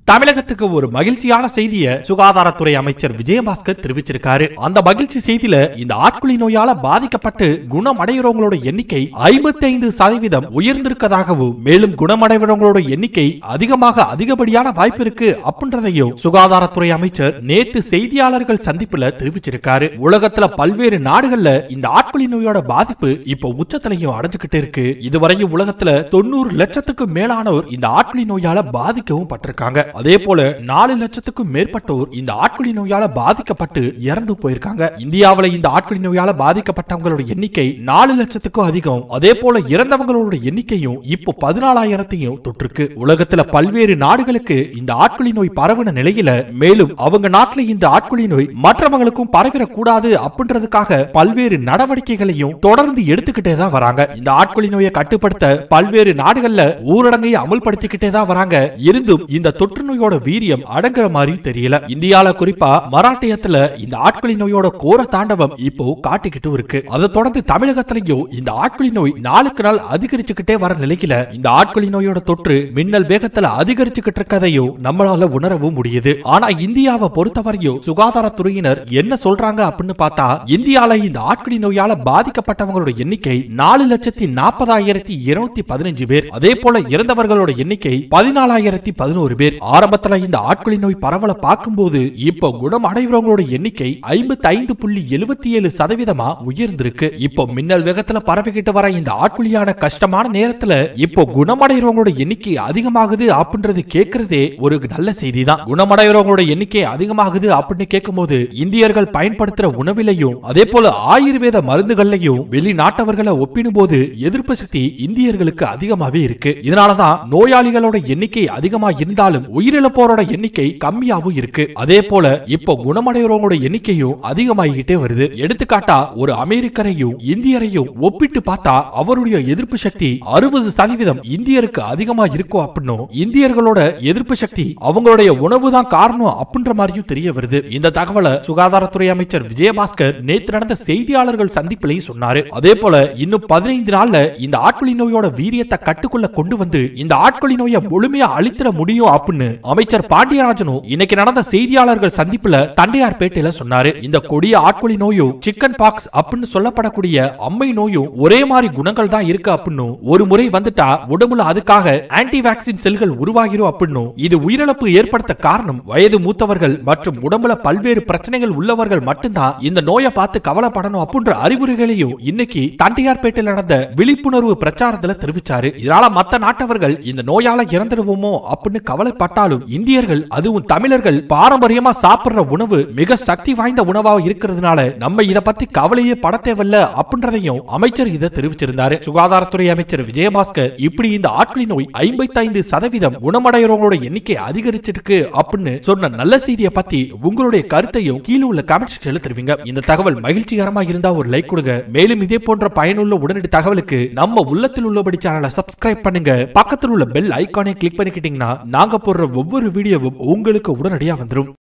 தமிழகத்துக்கு ஒரு மகிழ்ச்சியான செய்தியை சுகாதாரத்துறை அமைச்சர் விஜயபாஸ்கர் தெரிவிச்சிருக்காரு அந்த மகிழ்ச்சி செய்தியில இந்த ஆட்குழி நோயால பாதிக்கப்பட்டு குணமடைகிறவங்களோட எண்ணிக்கை ஐம்பத்தைந்து சதவீதம் உயர்ந்திருக்கதாகவும் மேலும் குணமடைகிறவங்களோட எண்ணிக்கை அதிகமாக அதிகப்படியான வாய்ப்பு இருக்கு அப்படின்றதையும் சுகாதாரத்துறை அமைச்சர் நேத்து செய்தியாளர்கள் சந்திப்புல தெரிவிச்சிருக்காரு உலகத்துல பல்வேறு நாடுகள்ல இந்த ஆட்குழி நோயோட பாதிப்பு இப்ப உச்சத்திலையும் அடைஞ்சுக்கிட்டு இருக்கு இதுவரையும் உலகத்துல தொண்ணூறு லட்சத்துக்கு மேலானோர் இந்த ஆட்குழி நோயால பாதிக்கவும் பட்டிருக்காங்க அதே போல நாலு லட்சத்துக்கும் மேற்பட்டோர் இந்த ஆட்குழி நோயால பாதிக்கப்பட்டு இறந்து போயிருக்காங்க இந்தியாவுல இந்த ஆட்குழி நோயால பாதிக்கப்பட்டவங்களோட எண்ணிக்கை நாலு லட்சத்துக்கும் அதிகம் அதே போல இறந்தவங்களோட எண்ணிக்கையும் இப்போ பதினாலாயிரத்தையும் தொற்றுக்கு உலகத்துல பல்வேறு நாடுகளுக்கு இந்த ஆட்குழி நோய் பரவின நிலையில மேலும் அவங்க நாட்டுல இந்த ஆட்குழி நோய் மற்றவங்களுக்கும் பரவிடக்கூடாது அப்படின்றதுக்காக பல்வேறு நடவடிக்கைகளையும் தொடர்ந்து எடுத்துக்கிட்டே தான் வராங்க இந்த ஆட்குழி நோயை கட்டுப்படுத்த பல்வேறு நாடுகள்ல ஊரடங்கை அமல்படுத்திக்கிட்டே தான் வராங்க இருந்தும் இந்த தொற்று நோயோட வீரியம் அடங்குற மாதிரி தெரியல இந்தியால குறிப்பா மராட்டியத்துல இந்த ஆட்குழி நோயோட கோர தாண்டவம் இப்போ காட்டிக்கிட்டு இருக்கு அதை தொடர்ந்து தமிழகத்திலையும் இந்த ஆட்குழி நோய் நாளுக்கு நாள் அதிகரிச்சுக்கிட்டே வர நிலையில இந்த ஆட்குழி நோயோட தொற்று மின்னல் வேகத்துல அதிகரிச்சுக்கிட்டு இருக்கதையும் நம்மளால உணரவும் முடியுது ஆனா இந்தியாவை பொறுத்தவரையும் சுகாதாரத்துறையினர் என்ன சொல்றாங்க அப்படின்னு பார்த்தா இந்தியால இந்த ஆட்குழி நோயால பாதிக்கப்பட்டவங்களோட எண்ணிக்கை நாலு லட்சத்தி நாற்பதாயிரத்தி இருநூத்தி பதினஞ்சு பேர் அதே போல இறந்தவர்களோட எண்ணிக்கை பதினாலாயிரத்தி பதினோரு பேர் ஆரம்பத்துல இந்த ஆட்குழி நோய் பரவலை பார்க்கும்போது இப்போ குணம் அடைகிறவங்களோட எண்ணிக்கை ஐம்பத்தி ஐந்து புள்ளி எழுபத்தி ஏழு சதவீதமா உயர்ந்திருக்கு இப்போ மின்னல் வேகத்துல பரவிக்கிட்டு வர இந்த ஆட்குழியான கஷ்டமான நேரத்துல இப்போ குணமடைகிறவங்களோட எண்ணிக்கை அதிகமாகுது அப்படின்றது கேட்கறதே ஒரு நல்ல செய்தி தான் குணமடைகிறவங்களோட எண்ணிக்கை அதிகமாகுது அப்படின்னு கேட்கும்போது இந்தியர்கள் பயன்படுத்துற உணவிலையும் அதே போல ஆயுர்வேத மருந்துகள்லையும் வெளிநாட்டவர்களை ஒப்பிடும்போது எதிர்ப்பு சக்தி இந்தியர்களுக்கு அதிகமாவே இருக்கு இதனாலதான் நோயாளிகளோட எண்ணிக்கை அதிகமா இருந்தாலும் உயிரிழப்போரோட எண்ணிக்கை கம்மியாவும் இருக்கு அதே போல இப்போ குணமடைகிறவங்களோட எண்ணிக்கையும் அதிகமாகிக்கிட்டே வருது எடுத்துக்காட்டா ஒரு அமெரிக்கரையும் இந்தியரையும் ஒப்பிட்டு பார்த்தா அவருடைய எதிர்ப்பு சக்தி அறுபது சதவீதம் இந்தியருக்கு அதிகமா இருக்கும் அப்படின்னும் இந்தியர்களோட எதிர்ப்பு சக்தி அவங்களுடைய உணவு தான் காரணம் அப்படின்ற மாதிரியும் தெரிய வருது இந்த தகவலை சுகாதாரத்துறை அமைச்சர் விஜயபாஸ்கர் நேற்று நடந்த செய்தியாளர்கள் சந்திப்பிலையும் சொன்னாரு அதே போல இன்னும் பதினைந்து நாள்ல இந்த ஆட்குழி நோயோட வீரியத்தை கட்டுக்குள்ள கொண்டு வந்து இந்த ஆட்குழி நோயை முழுமையா அழித்திட முடியும் அப்படின்னு அமைச்சர் பாண்டியராஜனும் இன்னைக்கு நடந்த செய்தியாளர்கள் சந்திப்புல தண்டையார்பேட்டையில சொன்னாரு இந்த கொடிய ஆட்குழி நோயும் சிக்கன் பாக்ஸ் அப்படின்னு சொல்லப்படக்கூடிய அம்மை நோயும் ஒரே மாதிரி குணங்கள் தான் இருக்கு அப்படின்னு ஒரு முறை வந்துட்டா உடம்புல அதுக்காக ஆன்டி வேக்சின் செல்கள் உருவாகிரும் அப்படின்னு இது உயிரிழப்பு ஏற்படுத்த காரணம் வயது மூத்தவர்கள் மற்றும் உடம்புல பல்வேறு பிரச்சனைகள் உள்ளவர்கள் மட்டும்தான் இந்த நோயை பார்த்து கவலைப்படணும் அப்படின்ற அறிவுரைகளையும் இன்னைக்கு தண்டையார்பேட்டையில் நடந்த விழிப்புணர்வு பிரச்சாரத்துல தெரிவிச்சாரு இதனால மத்த நாட்டவர்கள் இந்த நோயால இறந்துடுவோமோ அப்படின்னு கவலைப்பட்டாலும் இந்தியர்கள் அதுவும் தமிழர்கள் பாரம்பரியமா சாப்பிடுற உணவு மிக சக்தி வாய்ந்த உணவா இருக்கிறதுனால நம்ம இத பத்தி கவலையே பட தேவையில்ல அப்படின்றதையும் அமைச்சர் இதை தெரிவிச்சிருந்தாரு சுகாதாரத்துறை அமைச்சர் விஜயபாஸ்கர் இப்படி இந்த ஆட்களி நோய் ஐம்பத்தி ஐந்து சதவீதம் குணமடைகிறவங்களோட எண்ணிக்கை அதிகரிச்சிருக்கு அப்படின்னு சொன்ன நல்ல செய்தியை பத்தி உங்களுடைய கருத்தையும் கீழே உள்ள கமெண்ட் செக்ஷன்ல தெரிவிங்க இந்த தகவல் மகிழ்ச்சிகரமா இருந்தா ஒரு லைக் கொடுங்க மேலும் இதே போன்ற பயனுள்ள உடனடி தகவலுக்கு நம்ம உள்ளத்தில் உள்ளபடி சேனலை சப்ஸ்கிரைப் பண்ணுங்க பக்கத்தில் உள்ள பெல் ஐகானை கிளிக் பண்ணிக்கிட்டீங்கன்னா நாங்க போடுற ஒவ்வொரு வீடியோவும் உங்களுக்கு உடனடியா வந்துடும்